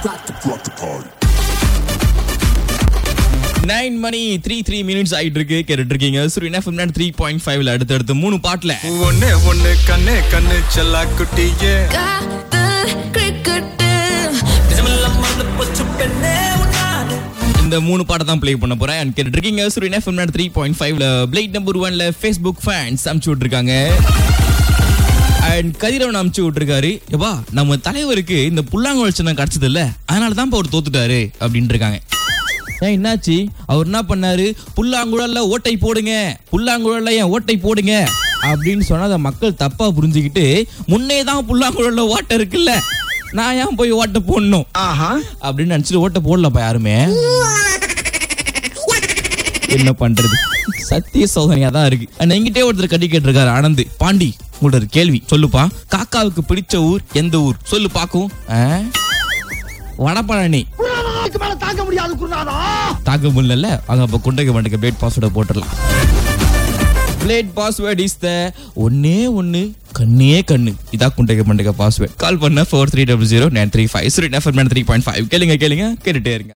Nine மணி three three minutes ஆயிட்டு இருக்கு கேட்டுட்டு இருக்கீங்க சரி என்ன த்ரீ பாயிண்ட் ஃபைவ்ல அடுத்தடுத்து மூணு பாட்டுல ஒண்ணு ஒண்ணு கண்ணு கண்ணு செல்லா குட்டியே காதல் கிரிக்கெட்டு இந்த மூணு பாட்டை தான் ப்ளே பண்ண போறேன் and கேட்டுட்டு இருக்கீங்க சரி என்ன த்ரீ பாயிண்ட் ஃபைவ்ல பிளேட் நம்பர் ஒன்ல ஃபேஸ்புக் ஃபேன்ஸ் அமுச்சு விட்டுருக்காங்க அண்ட் கதிரவன் அமுச்சு விட்டுருக்காரு எப்பா நம்ம தலைவருக்கு இந்த புல்லாங்குழல் சின்னம் கிடைச்சது இல்ல அதனால தான் அவர் தோத்துட்டாரு அப்படின்னு இருக்காங்க ஏன் என்னாச்சு அவர் என்ன பண்ணாரு புல்லாங்குழல்ல ஓட்டை போடுங்க புல்லாங்குழல்ல ஏன் ஓட்டை போடுங்க அப்படின்னு சொன்னா அதை மக்கள் தப்பா புரிஞ்சுக்கிட்டு முன்னே தான் புல்லாங்குழல்ல ஓட்டை இருக்குல்ல நான் ஏன் போய் ஓட்டை போடணும் அப்படின்னு நினைச்சிட்டு ஓட்டை போடலப்பா யாருமே என்ன பண்றது சத்திய சோதனையா தான் இருக்கு அண்ட் எங்கிட்டே ஒருத்தர் கட்டி கேட்டிருக்காரு ஆனந்த் பாண்டி உங்களோட ஒரு கேள்வி சொல்லுப்பா காக்காவுக்கு பிடிச்ச ஊர் எந்த ஊர் சொல்லு பாக்கும் ஆ? வடபழனி தாக்க முடியல அங்க அப்ப குண்டக மண்டக பிளேட் பாஸ்வேர்டை போட்டுடலாம் பிளேட் பாஸ்வேர்ட் இஸ் த ஒன்னே ஒன்னு கண்ணே கண்ணு இதா குண்டக மண்டக பாஸ்வேர்ட் கால் பண்ண four three double zero nine three five three three point five கேளுங்க கேளுங்க கேட்டுட்டே இருங்க